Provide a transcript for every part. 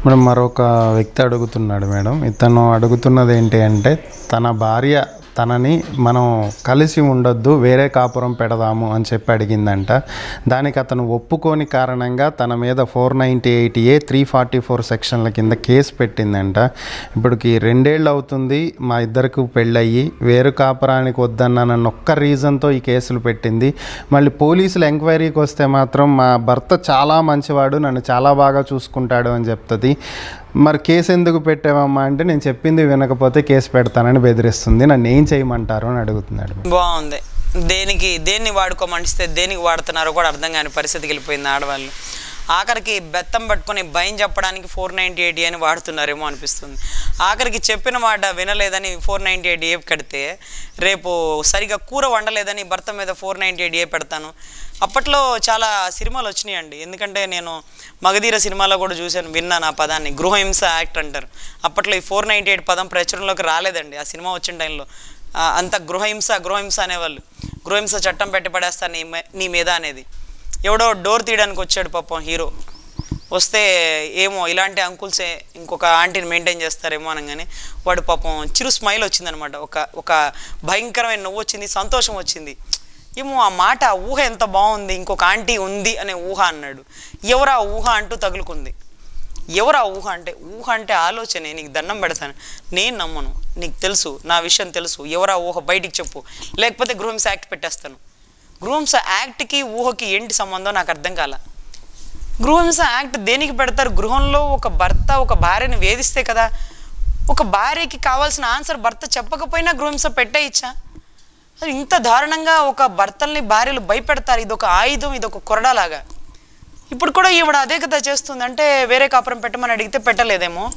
madam మరొక వ్యక్తి అడుగుతున్నాడు మేడం ఇతను అడుగుతున్నది ఏంటి అంటే తన భార్య తనని మనం కలిసి ఉండొద్దు వేరే కాపురం పెడదాము అని చెప్పి అడిగిందంట దానికి అతను ఒప్పుకోని కారణంగా తన మీద four ninety eight A three forty four సెక్షన్ల కింద కేసు పెట్టిందంట ఇప్పటికి రెండేళ్ళు అవుతుంది మా ఇద్దరికి పెళ్ళయ్యి వేరు కాపురానికి వద్దన్నానన్న ఒక్క రీజన్తో ఈ కేసులు పెట్టింది మళ్ళీ పోలీసులు ఎంక్వైరీకి వస్తే మాత్రం మా భర్త చాలా మంచివాడు నన్ను చాలా బాగా చూసుకుంటాడు అని చెప్తుంది మరి కేసు ఎందుకు పెట్టావమ్మా అంటే నేను చెప్పింది వినకపోతే కేసు పెడతానని బెదిరిస్తుంది నన్ను ఏం చేయమంటారు అని అడుగుతున్నాడు బాగుంది దేనికి దేన్ని వాడుకోమనిస్తే దేనికి వాడుతున్నారో కూడా అర్థం కాని పరిస్థితికి వెళ్ళిపోయింది ఆడవాళ్ళు ఆఖరికి బెత్తం పట్టుకొని భయం చెప్పడానికి ఫోర్ నైంటీ ఎయిట్ అని వాడుతున్నారేమో అనిపిస్తుంది ఆఖరికి చెప్పిన మాట వినలేదని ఫోర్ నైంటీ ఎయిట్ ఏ కడితే రేపు సరిగా కూర వండలేదని భర్త మీద ఫోర్ నైంటీ ఎయిట్ ఏ పెడతాను అప్పట్లో చాలా సినిమాలు వచ్చినాయండి ఎందుకంటే నేను మగధీర సినిమాలో కూడా చూశాను విన్నాను ఆ పదాన్ని గృహహింస యాక్ట్ అంటారు అప్పట్లో ఈ ఫోర్ నైంటీ ఎయిట్ పదం ప్రచురణలోకి రాలేదండి ఆ సినిమా వచ్చిన టైంలో ఆ, అంత గృహహింస గృహహింస అనేవాళ్ళు గృహహింస చట్టం పెట్టి పడేస్తా నీ మే- నీ మీద అనేది ఎవడో డోర్ తీయడానికి వచ్చాడు పాపం హీరో వస్తే ఏమో ఇలాంటి అంకుల్సే ఇంకొక ఆంటీని మెయింటైన్ చేస్తారేమో అనగానే వాడు పాపం చిరు స్మైల్ వచ్చిందనమాట ఒక ఒక భయంకరమైన నవ్వు వచ్చింది సంతోషం వచ్చింది ఏమో ఆ మాట ఆ ఊహ ఎంత బాగుంది ఇంకొక ఆంటీ ఉంది అనే ఊహ అన్నాడు ఎవరు ఆ ఊహ అంటూ తగులుకుంది ఎవరు ఆ ఊహ అంటే ఊహ అంటే ఆలోచనే నీకు దండం పెడతాను నేను నమ్మను నీకు తెలుసు నా విషయం తెలుసు ఎవరు ఆ ఊహ బయటికి చెప్పు లేకపోతే గృహహింస యాక్ట్ పెట్టేస్తాను గృహహింస యాక్ట్కి ఊహకి ఏంటి సంబంధం నాకు అర్థం కాల గృహహింస యాక్ట్ దేనికి పెడతారు గృహంలో ఒక భర్త ఒక భార్యని వేధిస్తే కదా ఒక భార్యకి కావాల్సిన ఆన్సర్ భర్త చెప్పకపోయినా గృహహింస పెట్టేయచ్చా అది ఇంత దారుణంగా ఒక భర్తల్ని భార్యలు భయపెడతారు ఇది ఒక ఆయుధం ఇది ఒక కొరడాలాగా ఇప్పుడు కూడా ఈవిడ అదే కదా చేస్తుంది అంటే వేరే కాపురం పెట్టమని అడిగితే పెట్టలేదేమో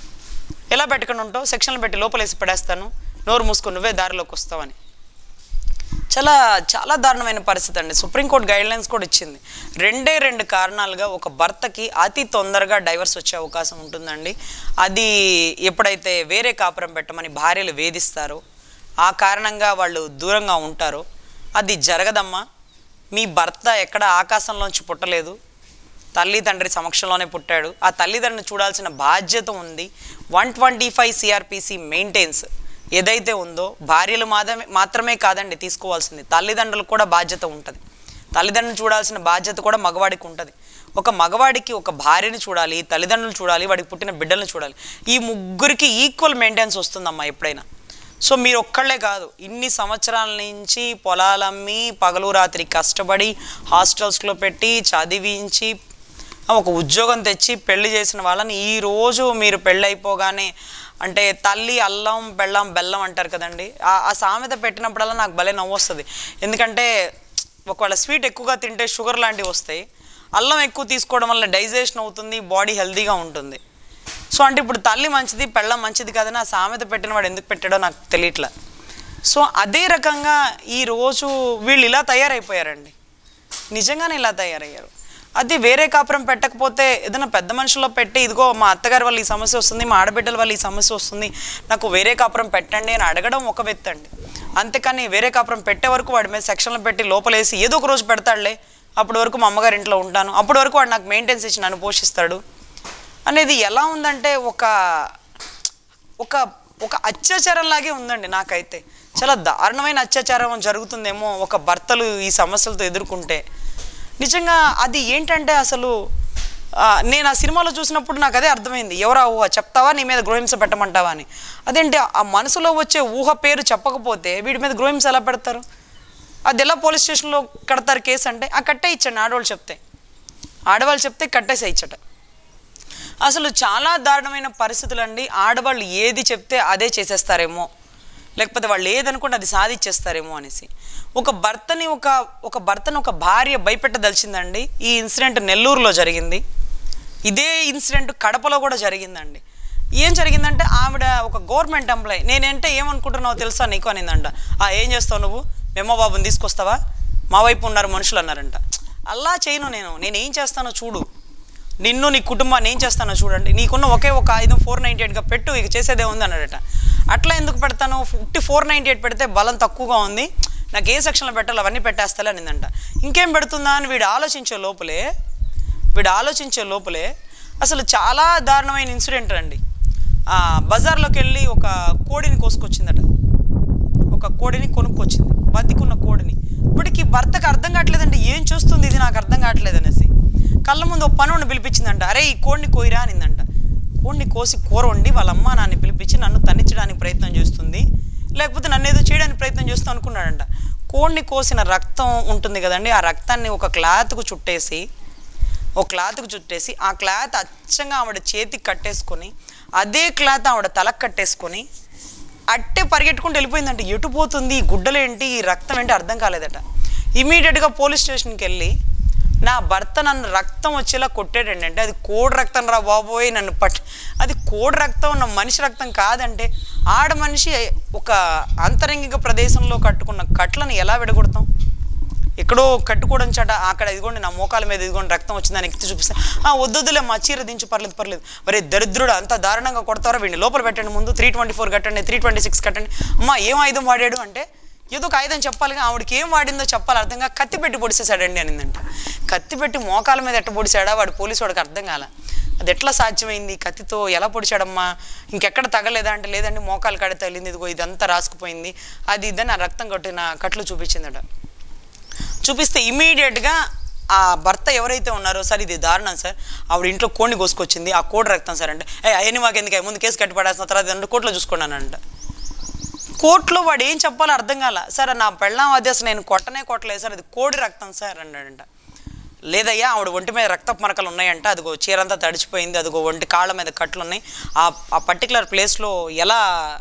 ఎలా పెట్టుకుని ఉంటావు సెక్షన్లు పెట్టి లోపలేసి పడేస్తాను నోరు మూసుకొని నువ్వే దారిలోకి వస్తావని చాలా చాలా దారుణమైన పరిస్థితి అండి సుప్రీంకోర్టు గైడ్లైన్స్ కూడా ఇచ్చింది రెండే రెండు కారణాలుగా ఒక భర్తకి అతి తొందరగా డైవర్స్ వచ్చే అవకాశం ఉంటుందండి అది ఎప్పుడైతే వేరే కాపురం పెట్టమని భార్యలు వేధిస్తారో ఆ కారణంగా వాళ్ళు దూరంగా ఉంటారో అది జరగదమ్మా మీ భర్త ఎక్కడ ఆకాశంలోంచి పుట్టలేదు తల్లి తండ్రి సమక్షంలోనే పుట్టాడు ఆ తల్లిదండ్రిని చూడాల్సిన బాధ్యత ఉంది one twenty five CRPC maintains ఏదైతే ఉందో భార్యలు మాత్రమే మాత్రమే కాదండి తీసుకోవాల్సింది తల్లిదండ్రులకు కూడా బాధ్యత ఉంటుంది తల్లిదండ్రులు చూడాల్సిన బాధ్యత కూడా మగవాడికి ఉంటుంది ఒక మగవాడికి ఒక భార్యని చూడాలి తల్లిదండ్రులు చూడాలి వాడికి పుట్టిన బిడ్డలను చూడాలి ఈ ముగ్గురికి ఈక్వల్ మెయింటెనెన్స్ వస్తుందమ్మా ఎప్పుడైనా సో మీరు ఒక్కళ్ళే కాదు ఇన్ని సంవత్సరాల నుంచి పొలాలమ్మి పగలు రాత్రి కష్టపడి హాస్టల్స్లో పెట్టి చదివించి ఒక ఉద్యోగం తెచ్చి పెళ్లి చేసిన వాళ్ళని ఈ రోజు మీరు పెళ్ళి అయిపోగానే అంటే తల్లి అల్లం బెల్లం బెల్లం అంటారు కదండి ఆ- ఆ సామెత పెట్టినప్పుడల్లా నాకు భలే నవ్వు వస్తుంది ఎందుకంటే ఒకవేళ స్వీట్ ఎక్కువగా తింటే షుగర్ లాంటివి వస్తాయి అల్లం ఎక్కువ తీసుకోవడం వల్ల డైజెషన్ అవుతుంది బాడీ హెల్తీగా ఉంటుంది సో అంటే ఇప్పుడు తల్లి మంచిది పెళ్ళం మంచిది కాదని ఆ సామెత పెట్టిన వాడు ఎందుకు పెట్టాడో నాకు తెలియట్లే సో అదే రకంగా ఈరోజు వీళ్ళు ఇలా తయారైపోయారండి నిజంగానే ఇలా తయారయ్యారు అది వేరే కాపురం పెట్టకపోతే ఏదైనా పెద్ద మనుషుల్లో పెట్టి ఇదిగో మా అత్తగారి వల్ల ఈ సమస్య వస్తుంది మా ఆడబిడ్డల వల్ల ఈ సమస్య వస్తుంది నాకు వేరే కాపురం పెట్టండి అని అడగడం ఒక వ్యక్తి అండి అంతేకాని వేరే కాపురం పెట్టే వరకు వాడి మీద సెక్షన్లు పెట్టి లోపలేసి ఏదో ఒక రోజు పెడతాడులే అప్పటి వరకు మా అమ్మగారి ఇంట్లో ఉంటాను అప్పటి వరకు వాడు నాకు మెయింటెన్స్ ఇచ్చి నన్ను పోషిస్తాడు అనేది ఎలా ఉందంటే ఒక ఒక ఒక అత్యాచారం లాగే ఉందండి నాకైతే చాలా దారుణమైన అత్యాచారం జరుగుతుందేమో ఒక భర్తలు ఈ సమస్యలతో ఎదుర్కొంటే నిజంగా అది ఏంటంటే అసలు ఆ, నేను ఆ సినిమాలో చూసినప్పుడు నాకు అదే అర్థమైంది ఎవరా ఊహ చెప్తావా నీ మీద గృహహింస పెట్టమంటావా అని అదేంటి ఆ మనసులో వచ్చే ఊహ పేరు చెప్పకపోతే వీడి మీద గృహహింస ఎలా పెడతారు అది ఎలా పోలీస్ స్టేషన్లో కడతారు కేసు అంటే ఆ కట్టే ఇచ్చండి ఆడవాళ్ళు చెప్తే ఆడవాళ్ళు చెప్తే కట్టేసే ఇచ్చట అసలు చాలా దారుణమైన పరిస్థితులు అండి ఆడవాళ్ళు ఏది చెప్తే అదే చేసేస్తారేమో లేకపోతే వాళ్ళు ఏదనుకుంటే అది సాధించేస్తారేమో అనేసి ఒక భర్తని ఒక ఒక భర్తను ఒక భార్య భయపెట్టదలిచిందండి ఈ ఇన్సిడెంట్ నెల్లూరులో జరిగింది ఇదే ఇన్సిడెంట్ కడపలో కూడా జరిగిందండి ఏం జరిగిందంటే ఆవిడ ఒక గవర్నమెంట్ ఎంప్లాయ్ నేనంటే ఏమనుకుంటున్నావో తెలుసా నీకు అనిందంట ఆ ఏం చేస్తావు నువ్వు మెమ్మ బాబుని తీసుకొస్తావా మా వైపు ఉన్నారు మనుషులు అన్నారంట అలా చేయను నేను నేను ఏం చేస్తానో చూడు నిన్ను నీ కుటుంబాన్ని ఏం చేస్తానో చూడండి నీకున్న ఒకే ఒక ఆయుధం ఫోర్ నైంటీ ఎయిట్గా పెట్టు ఇక చేసేదే ఉంది అన్నాడట అట్లా ఎందుకు పెడతాను ఫిఫ్టీ ఫోర్ నైంటీ ఎయిట్ పెడితే బలం తక్కువగా ఉంది నాకు ఏ సెక్షన్లో పెట్టాలి అవన్నీ పెట్టేస్తాలే అనిందంట ఇంకేం పెడుతుందా అని వీడు ఆలోచించే లోపలే వీడు ఆలోచించే లోపలే అసలు చాలా దారుణమైన ఇన్సిడెంట్ అండి ఆ, బజార్లోకి వెళ్ళి ఒక కోడిని కోసుకొచ్చిందట ఒక కోడిని కొనుక్కొచ్చింది బతికున్న కోడిని ఇప్పటికి భర్తకు అర్థం కావట్లేదండి ఏం చూస్తుంది ఇది నాకు అర్థం కావట్లేదు అనేసి కళ్ళ ముందు ఒక పనుని పిలిపించిందంట అరే ఈ కోడిని కోయిరా అనిందంట కోడిని కోసి కూర వండి వాళ్ళ అమ్మ నాన్ని పిలిపించి నన్ను తన్నించడానికి ప్రయత్నం చేస్తుంది లేకపోతే నన్ను ఏదో చేయడానికి ప్రయత్నం చేస్తూ అనుకున్నాడంట కోడిని కోసిన రక్తం ఉంటుంది కదండి ఆ రక్తాన్ని ఒక క్లాత్కు చుట్టేసి ఒక క్లాత్కు చుట్టేసి ఆ క్లాత్ అచ్చంగా ఆవిడ చేతికి కట్టేసుకొని అదే క్లాత్ ఆవిడ తలకు కట్టేసుకొని అట్టే పరిగెట్టుకుంటూ వెళ్ళిపోయిందంట ఎటు పోతుంది ఈ గుడ్డలేంటి ఈ రక్తం ఏంటి అర్థం కాలేదట ఇమీడియట్గా పోలీస్ స్టేషన్కి వెళ్ళి నా భర్త నన్ను రక్తం వచ్చేలా కొట్టాడండి అంటే అది కోడి రక్తం రా బాబోయ్ నన్ను పట్ అది కోడి రక్తం నా మనిషి రక్తం కాదంటే ఆడ మనిషి ఒక అంతరంగిక ప్రదేశంలో కట్టుకున్న కట్లను ఎలా విడగొడతాం ఎక్కడో కట్టుకోవడం చట అక్కడ ఇదిగోండి నా మోకాల మీద ఇదిగోండి రక్తం వచ్చిందని ఎక్కి చూపిస్తే ఆ వద్దొద్దులే మా చీర దించు పర్లేదు పర్లేదు మరి దరిద్రుడు అంత దారుణంగా కొడతారో వీడిని లోపల పెట్టండి ముందు త్రీ ట్వంటీ ఫోర్ కట్టండి త్రీ ట్వంటీ సిక్స్ కట్టండి అమ్మా ఏం ఆయుధం వాడాడు అంటే ఏదో ఒక ఆయుధం చెప్పాలిగా ఆవిడకి ఏం వాడిందో చెప్పాలి అర్థంగా కత్తి పెట్టి పొడిసేశాడండి అనిందంట కత్తి పెట్టి మోకాల మీద ఎట్ట పొడిచాడా వాడు పోలీసు వాడికి అర్థం కాల అది ఎట్లా సాధ్యమైంది కత్తితో ఎలా పొడిచాడమ్మా ఇంకెక్కడ తగలేదా అంటే లేదండి మోకాలు కడ తగిలింది ఇదిగో ఇదంతా రాసుకుపోయింది అది ఇదని ఆ రక్తం కొట్టిన కట్లు చూపించిందట చూపిస్తే ఇమీడియట్గా ఆ భర్త ఎవరైతే ఉన్నారో సార్ ఇది దారుణం సార్ ఆవిడ ఇంట్లో కోడిని కోసుకొచ్చింది ఆ కోడి రక్తం సార్ అంటే ఏ అయ్యని మాకు ఎందుకు ముందు కేసు కట్టి పడేసిన తర్వాత అంటే కోర్టులో చూసుకున్నానంట కోర్టులో వాడు ఏం చెప్పాలో అర్థం కాల సార్ నా పెళ్ళాం అది అసలు నేను కొట్టనే కొట్టలేదు సార్ అది కోడి రక్తం సార్ అన్నాడంట లేదయ్యా ఆవిడ ఒంటి మీద రక్తపు మరకలు ఉన్నాయంట అదిగో చీరంతా తడిచిపోయింది అదిగో ఒంటి కాళ్ళ మీద కట్లు ఉన్నాయి ఆ ఆ పర్టికులర్ ప్లేస్లో ఎలా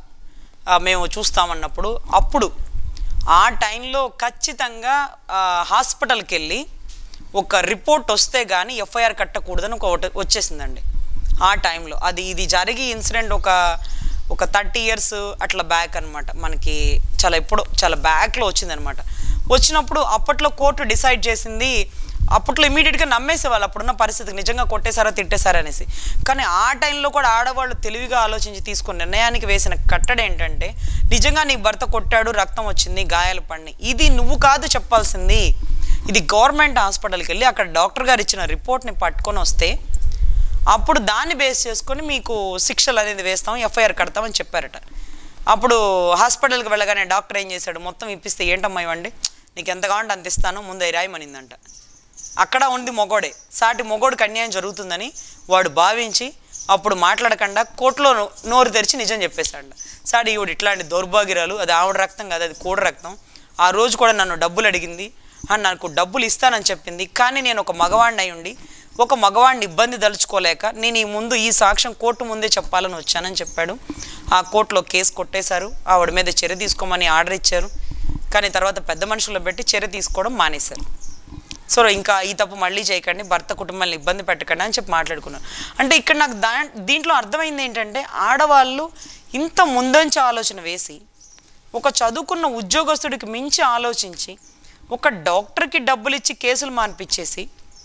ఆ, మేము చూస్తామన్నప్పుడు అప్పుడు ఆ టైంలో ఖచ్చితంగా ఆ, హాస్పిటల్కి వెళ్ళి ఒక రిపోర్ట్ వస్తే కానీ ఎఫ్ఐఆర్ కట్టకూడదని ఒక ఒకటి వచ్చేసిందండి ఆ టైంలో అది ఇది జరిగి ఇన్సిడెంట్ ఒక ఒక థర్టీ ఇయర్స్ అట్లా బ్యాక్ అన్నమాట మనకి చాలా ఎప్పుడో చాలా బ్యాక్లో వచ్చిందనమాట వచ్చినప్పుడు అప్పట్లో కోర్టు డిసైడ్ చేసింది అప్పట్లో ఇమీడియట్గా నమ్మేసేవాళ్ళు అప్పుడున్న పరిస్థితికి నిజంగా కొట్టేశారా తిట్టేశారా అనేసి కానీ ఆ టైంలో కూడా ఆడవాళ్ళు తెలివిగా ఆలోచించి తీసుకున్న నిర్ణయానికి వేసిన కట్టడ ఏంటంటే నిజంగా నీ భర్త కొట్టాడు రక్తం వచ్చింది గాయాలు పడినాయి ఇది నువ్వు కాదు చెప్పాల్సింది ఇది గవర్నమెంట్ హాస్పిటల్కి వెళ్ళి అక్కడ డాక్టర్ గారు ఇచ్చిన రిపోర్ట్ని పట్టుకొని వస్తే అప్పుడు దాన్ని బేస్ చేసుకొని మీకు శిక్షలు అనేది వేస్తాం ఎఫ్ఐఆర్ కడతామని చెప్పారట అప్పుడు హాస్పిటల్కి వెళ్ళగానే డాక్టర్ ఏం చేశాడు మొత్తం ఇప్పిస్తే ఏంటమ్మా ఇవ్వండి నీకు ఎంత కావాలంటే అంత ఇస్తాను ముందు రాయమనిందంట అక్కడ ఉంది మొగోడే సాటి మొగోడికి అన్యాయం జరుగుతుందని వాడు భావించి అప్పుడు మాట్లాడకుండా కోర్టులో నో- నోరు తెరిచి నిజం చెప్పేశాడు సాటి ఈవిడ ఇట్లాంటి దౌర్భాగ్యరాలు అది ఆవిడ రక్తం కాదు అది కోడి రక్తం ఆ రోజు కూడా నన్ను డబ్బులు అడిగింది ఆ, నాకు డబ్బులు ఇస్తానని చెప్పింది కానీ నేను ఒక మగవాడిని అయి ఉండి ఒక మగవాడిని ఇబ్బంది దలుచుకోలేక నేను ఈ ముందు ఈ సాక్ష్యం కోర్టు ముందే చెప్పాలని వచ్చానని చెప్పాడు ఆ కోర్టులో కేసు కొట్టేశారు ఆవిడ మీద చర్య తీసుకోమని ఆర్డర్ ఇచ్చారు కానీ తర్వాత పెద్ద మనుషులను పెట్టి చర్య తీసుకోవడం మానేశారు సో ఇంకా ఈ తప్పు మళ్ళీ చేయకండి భర్త కుటుంబాన్ని ఇబ్బంది పెట్టకండి అని చెప్పి మాట్లాడుకున్నారు అంటే ఇక్కడ నాకు దా దీంట్లో అర్థమైంది ఏంటంటే ఆడవాళ్ళు ఇంత ముందంచి ఆలోచన వేసి ఒక చదువుకున్న ఉద్యోగస్తుడికి మించి ఆలోచించి ఒక డాక్టర్కి డబ్బులు ఇచ్చి కేసులు మాన్పించేసి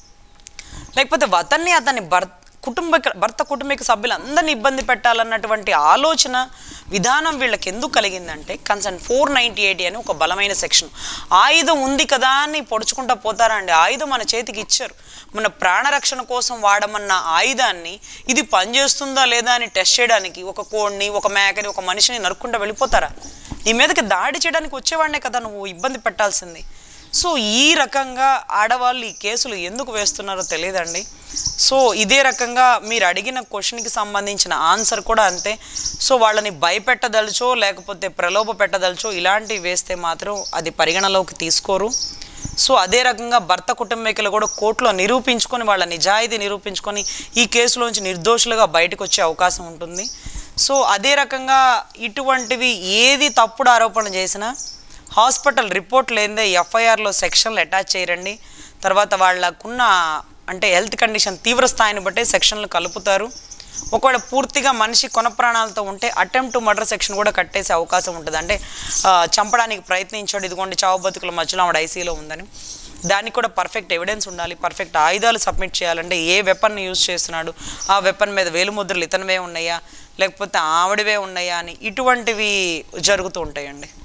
లేకపోతే అతన్ని అతని భర్త కుటుంబ భర్త కుటుంబిక సభ్యులందరినీ ఇబ్బంది పెట్టాలన్నటువంటి ఆలోచన విధానం వీళ్ళకి ఎందుకు కలిగిందంటే కన్సర్న్ ఫోర్ నైంటీ ఎయిటీ అని ఒక బలమైన సెక్షన్ ఆయుధం ఉంది కదా అని పొడుచుకుంటా పోతారా అండి ఆయుధం మన చేతికి ఇచ్చారు మన ప్రాణరక్షణ కోసం వాడమన్న ఆయుధాన్ని ఇది పనిచేస్తుందా లేదా అని టెస్ట్ చేయడానికి ఒక కోడిని ఒక మేకని ఒక మనిషిని నరుక్కుంటా వెళ్ళిపోతారా నీ మీదకి దాడి చేయడానికి వచ్చేవాడినే కదా నువ్వు ఇబ్బంది పెట్టాల్సింది సో ఈ రకంగా ఆడవాళ్ళు ఈ కేసులు ఎందుకు వేస్తున్నారో తెలియదండి సో ఇదే రకంగా మీరు అడిగిన క్వశ్చన్కి సంబంధించిన ఆన్సర్ కూడా అంతే సో వాళ్ళని భయపెట్టదలుచో లేకపోతే ప్రలోభ పెట్టదలుచో ఇలాంటివి వేస్తే మాత్రం అది పరిగణలోకి తీసుకోరు సో అదే రకంగా భర్త కుటుంబీకులు కూడా కోర్టులో నిరూపించుకొని వాళ్ళ నిజాయితీ నిరూపించుకొని ఈ కేసులోంచి నిర్దోషులుగా బయటకు వచ్చే అవకాశం ఉంటుంది సో అదే రకంగా ఇటువంటివి ఏది తప్పుడు ఆరోపణ చేసినా హాస్పిటల్ రిపోర్ట్ లేదే ఎఫ్ఐఆర్లో సెక్షన్లు అటాచ్ చేయరండి తర్వాత వాళ్ళకున్న అంటే హెల్త్ కండిషన్ తీవ్ర స్థాయిని బట్టే సెక్షన్లు కలుపుతారు ఒకవేళ పూర్తిగా మనిషి కొన ప్రాణాలతో ఉంటే అటెంప్ట్ టు మర్డర్ సెక్షన్ కూడా కట్టేసే అవకాశం ఉంటుంది అంటే ఆ, చంపడానికి ప్రయత్నించాడు ఇదిగోండి చావు బతుకుల మధ్యలో ఆవిడ ఐసీలో ఉందని దానికి కూడా పర్ఫెక్ట్ ఎవిడెన్స్ ఉండాలి పర్ఫెక్ట్ ఆయుధాలు సబ్మిట్ చేయాలంటే ఏ వెపన్ యూజ్ చేస్తున్నాడు ఆ వెపన్ మీద వేలుముద్రలు ఇతనివే ఉన్నాయా లేకపోతే ఆవిడవే ఉన్నాయా అని ఇటువంటివి జరుగుతూ ఉంటాయండి